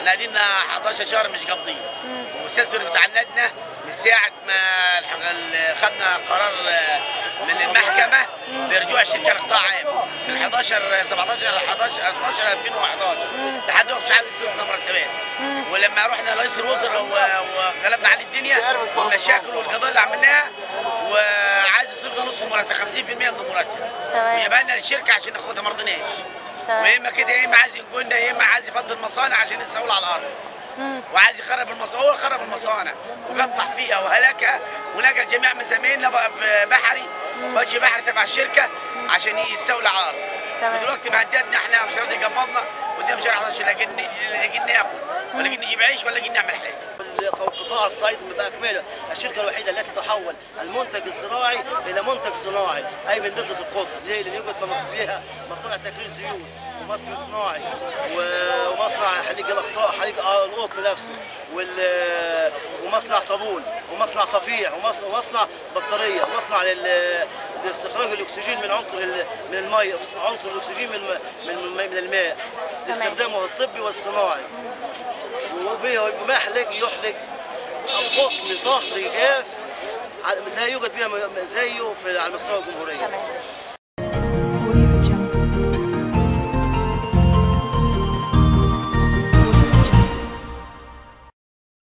احنا قاعدين 11 شهر مش قابضين والمستثمر بتاع اللجنه من ساعه ما الح- ال- خدنا قرار آه، من المحكمه برجوع الشركه لقطاع عام من 11 17 11 12 2011 لحد دلوقتي مش عايز يصرفنا مرتبات ولما رحنا رئيس الوزراء و- وغلبنا عليه الدنيا والمشاكل والقضايا اللي عملناها وعايز يصرفنا نص المرتب 50% من المرتب تمام. وجبنا للشركه عشان ناخدها ما رضيناش تمام. ويا اما كده يا اما عايز ينقلنا يا اما عايز يفضل المصانع عشان يستولى على الارض وعايز يخرب المصانع هو خرب المصانع وقطع فيها وهلكها ونقل جميع مساميرنا بقى في بحري وجه بحري تبع الشركه عشان يستولى على الارض تمام. ودلوقتي مهددنا احنا مش راضي يقبضنا قدام شهر 11 لا جن لا جن ناكل ولا جن نجيب عيش ولا جن نعمل حاجه قطاع الصيد بأكمله الشركة الوحيدة التي تحول المنتج الزراعي إلى منتج صناعي أي من نزلة القطن ليه؟ لأن يوجد مص- فيها مصانع تكرير زيوت ومصنع صناعي و- ومصنع حليق الأقطاع حليق آه القطن نفسه وال- ومصنع صابون ومصنع صفيح ومصنع, ومصنع بطارية ومصنع لل- لاستخراج الأكسجين من عنصر ال- من المية عنصر الأكسجين من الم- من من الماء لاستخدامه الطبي والصناعي وبه بمحلق يحلق قطن صهري جاف ع- لا يوجد بها م- زيه في على مستوى الجمهوريه